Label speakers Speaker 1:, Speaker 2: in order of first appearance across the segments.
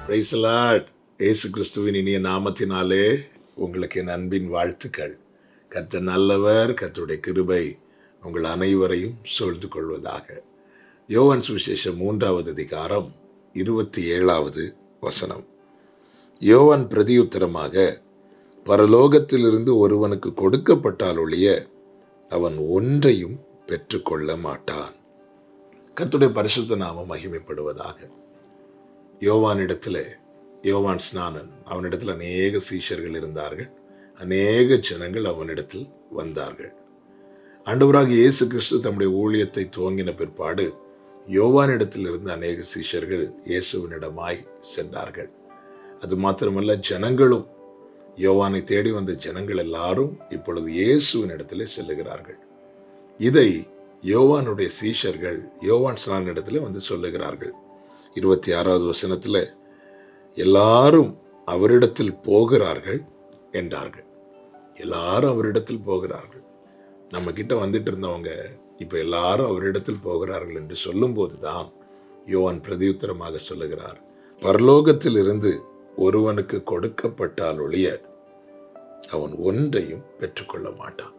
Speaker 1: price Lord இயேசு கிறிஸ்துவின் இனிய நாமத்தினாலே உங்களுக்கு என் அன்பின் வாழ்த்துக்கள் கர்த்தர் நல்லவர் கர்த்தருடைய கிருபை உங்கள் அனைவரையும் சூழ்ந்து கொள்வதாக யோவான் சுவிசேஷம் மூன்றாவது அதிகாரம் இருபத்தி ஏழாவது வசனம் யோவான் பிரதியுத்தரமாக பரலோகத்திலிருந்து ஒருவனுக்கு கொடுக்கப்பட்டால் ஒழிய அவன் ஒன்றையும் பெற்றுக்கொள்ள மாட்டான் கர்த்தருடைய பரிசுத்த நாமம் மகிமைப்படுவதாக யோவானிடத்தில் யோவான் ஸ்நானன் அவனிடத்தில் அநேக சீஷர்கள் இருந்தார்கள் அநேக ஜனங்கள் அவனிடத்தில் வந்தார்கள் ஆண்டவராக இயேசு கிறிஸ்து தம்முடைய ஊழியத்தை துவங்கின பிற்பாடு யோவானிடத்தில் இருந்த அநேக சீஷர்கள் இயேசுவினிடமாய் சென்றார்கள் அது மாத்திரமல்ல ஜனங்களும் யோவானை தேடி வந்த ஜனங்கள் எல்லாரும் இப்பொழுது இயேசுவின் இடத்திலே செல்லுகிறார்கள் இதை யோவானுடைய சீஷர்கள் யோவான் ஸ்நான் இடத்துல வந்து சொல்லுகிறார்கள் இருபத்தி ஆறாவது வசனத்தில் எல்லாரும் அவரிடத்தில் போகிறார்கள் என்றார்கள் எல்லாரும் அவரிடத்தில் போகிறார்கள் நம்ம கிட்ட வந்துட்டு இருந்தவங்க இப்போ எல்லாரும் அவரிடத்தில் போகிறார்கள் என்று சொல்லும்போது தான் யோவான் பிரதியுத்தரமாக சொல்லுகிறார் பரலோகத்தில் இருந்து ஒருவனுக்கு கொடுக்கப்பட்டால் ஒழிய அவன் ஒன்றையும் பெற்றுக்கொள்ள மாட்டான்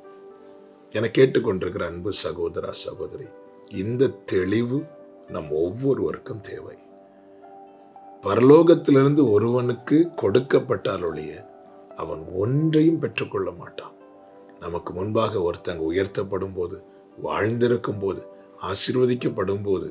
Speaker 1: என கேட்டுக்கொண்டிருக்கிற அன்பு சகோதரா சகோதரி இந்த தெளிவு நம் ஒவ்வொருவருக்கும் தேவை பரலோகத்திலிருந்து ஒருவனுக்கு கொடுக்கப்பட்டால் ஒழிய அவன் ஒன்றையும் பெற்றுக்கொள்ள மாட்டான் நமக்கு முன்பாக ஒருத்தங்க உயர்த்தப்படும் போது வாழ்ந்திருக்கும் போது ஆசீர்வதிக்கப்படும் போது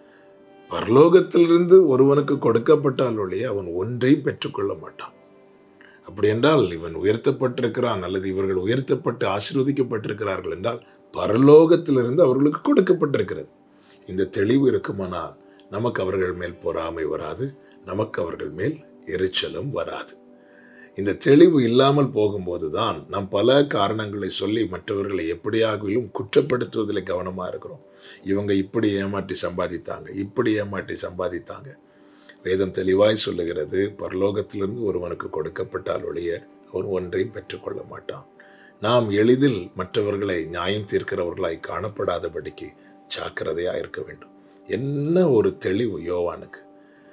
Speaker 1: பரலோகத்திலிருந்து ஒருவனுக்கு கொடுக்கப்பட்டால் ஒழிய அவன் ஒன்றையும் பெற்றுக்கொள்ள மாட்டான் அப்படி என்றால் இவன் உயர்த்தப்பட்டிருக்கிறான் அல்லது இவர்கள் உயர்த்தப்பட்டு ஆசீர்வதிக்கப்பட்டிருக்கிறார்கள் என்றால் பரலோகத்திலிருந்து அவர்களுக்கு கொடுக்கப்பட்டிருக்கிறது இந்த தெளிவு இருக்குமானால் நமக்கு அவர்கள் மேல் பொறாமை வராது நமக்கு அவர்கள் மேல் எரிச்சலும் வராது இந்த தெளிவு இல்லாமல் போகும்போது தான் நாம் பல காரணங்களை சொல்லி மற்றவர்களை எப்படியாகிலும் குற்றப்படுத்துவதில் கவனமாக இருக்கிறோம் இவங்க இப்படி ஏமாற்றி சம்பாதித்தாங்க இப்படி ஏமாற்றி சம்பாதித்தாங்க வேதம் தெளிவாய் சொல்லுகிறது பரலோகத்திலிருந்து ஒருவனுக்கு கொடுக்கப்பட்டால் ஒழிய அவன் ஒன்றையும் பெற்றுக்கொள்ள மாட்டான் நாம் எளிதில் மற்றவர்களை நியாயம் தீர்க்கிறவர்களாய் காணப்படாதபடிக்கு ஜாக்கிரதையா இருக்க வேண்டும் என்ன ஒரு தெளிவு யோவானுக்கு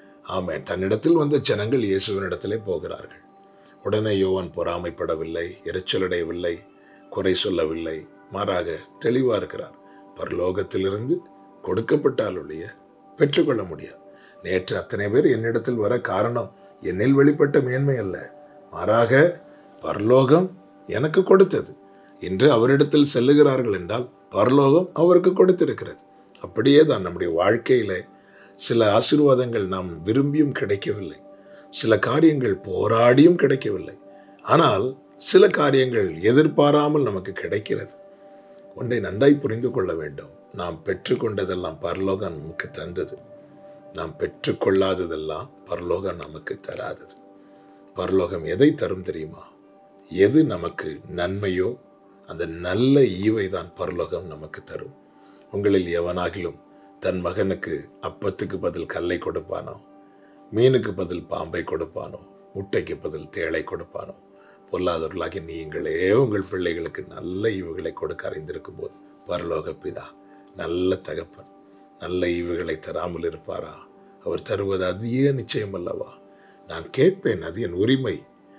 Speaker 1: ஆமாம் தன்னிடத்தில் வந்த ஜனங்கள் இயேசுவினிடத்திலே போகிறார்கள் உடனே யோவான் பொறாமைப்படவில்லை எரிச்சலடையவில்லை குறை சொல்லவில்லை மாறாக தெளிவா இருக்கிறார் பரலோகத்திலிருந்து கொடுக்கப்பட்டால் ஒழிய பெற்றுக்கொள்ள முடியாது நேற்று அத்தனை பேர் என்னிடத்தில் வர காரணம் என்னில் வெளிப்பட்ட மேன்மை அல்ல மாறாக பரலோகம் எனக்கு கொடுத்தது இன்று அவரிடத்தில் செல்லுகிறார்கள் என்றால் பரலோகம் அவருக்கு கொடுத்திருக்கிறது அப்படியே தான் நம்முடைய வாழ்க்கையில சில ஆசீர்வாதங்கள் நாம் விரும்பியும் கிடைக்கவில்லை சில காரியங்கள் போராடியும் கிடைக்கவில்லை ஆனால் சில காரியங்கள் எதிர்பாராமல் நமக்கு கிடைக்கிறது ஒன்றை நன்றாய் புரிந்து கொள்ள வேண்டும் நாம் பெற்றுக்கொண்டதெல்லாம் பரலோகம் நமக்கு தந்தது நாம் பெற்றுக்கொள்ளாததெல்லாம் பரலோகம் நமக்கு தராதது பரலோகம் எதை தரும் தெரியுமா எது நமக்கு நன்மையோ அந்த நல்ல ஈவை தான் பரலோகம் நமக்கு தரும் உங்களில் எவனாகிலும் தன் மகனுக்கு அப்பத்துக்கு பதில் கல்லை கொடுப்பானோ மீனுக்கு பதில் பாம்பை கொடுப்பானோ முட்டைக்கு பதில் தேளை கொடுப்பானோ பொல்லாதவர்களாகி நீங்களே உங்கள் பிள்ளைகளுக்கு நல்ல ஈவுகளை கொடுக்க அறிந்திருக்கும் போது பரலோக பிதா நல்ல தகப்பன் நல்ல ஈவுகளை தராமல் இருப்பாரா அவர் தருவது அதிக நிச்சயம் அல்லவா நான் கேட்பேன் அது என் உரிமை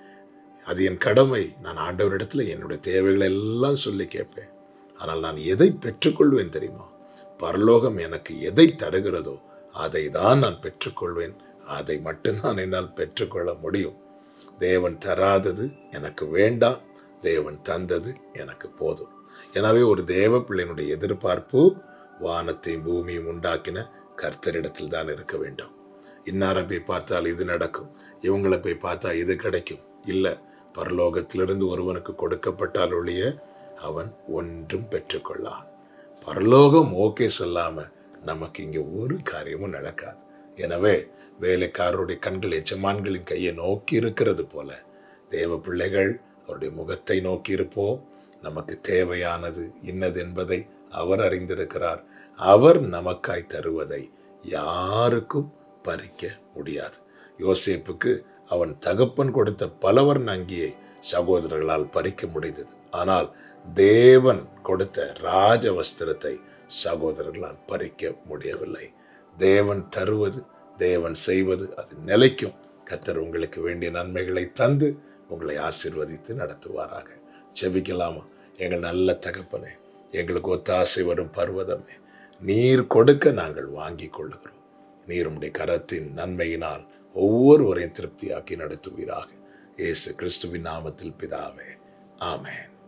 Speaker 1: அது என் கடமை நான் ஆண்டவரிடத்துல என்னுடைய தேவைகளை எல்லாம் சொல்லி கேட்பேன் ஆனால் நான் எதை பெற்றுக்கொள்வேன் தெரியுமா பரலோகம் எனக்கு எதை தருகிறதோ அதை தான் நான் பெற்றுக்கொள்வேன் அதை மட்டும்தான் என்னால் பெற்றுக்கொள்ள முடியும் தேவன் தராதது எனக்கு வேண்டாம் தேவன் தந்தது எனக்கு போதும் எனவே ஒரு தேவ பிள்ளையினுடைய எதிர்பார்ப்பு வானத்தையும் பூமியும் உண்டாக்கின கர்த்தரிடத்தில் தான் இருக்க வேண்டும் இன்னாரை போய் பார்த்தால் இது நடக்கும் இவங்களை போய் பார்த்தா இது கிடைக்கும் இல்லை பரலோகத்திலிருந்து ஒருவனுக்கு கொடுக்கப்பட்டால் ஒழிய அவன் ஒன்றும் பெற்றுக்கொள்ளான் பரலோகம் ஓகே சொல்லாம நமக்கு இங்க ஒரு காரியமும் நடக்காது எனவே வேலைக்காரருடைய கண்கள் எஜமான்களின் கையை நோக்கி இருக்கிறது போல தேவ பிள்ளைகள் அவருடைய முகத்தை நோக்கி இருப்போம் நமக்கு தேவையானது இன்னது என்பதை அவர் அறிந்திருக்கிறார் அவர் நமக்காய் தருவதை யாருக்கும் பறிக்க முடியாது யோசேப்புக்கு அவன் தகப்பன் கொடுத்த பலவர்ண அங்கியை சகோதரர்களால் பறிக்க முடிந்தது ஆனால் தேவன் கொடுத்த ராஜ வஸ்திரத்தை சகோதரர்களால் பறிக்க முடியவில்லை தேவன் தருவது தேவன் செய்வது அது நிலைக்கும் கத்தர் உங்களுக்கு வேண்டிய நன்மைகளை தந்து உங்களை ஆசிர்வதித்து நடத்துவாராக ஜெபிக்கலாமா எங்கள் நல்ல தகப்பனே எங்களுக்கு ஒத்தாசை வரும் பர்வதமே நீர் கொடுக்க நாங்கள் வாங்கி கொள்ளுகிறோம் நீர் உம்முடைய கரத்தின் நன்மையினால் ஒவ்வொருவரையும் திருப்தியாக்கி நடத்துவீராக இயேசு கிறிஸ்துவின் நாமத்தில் பிதாவே ஆமென்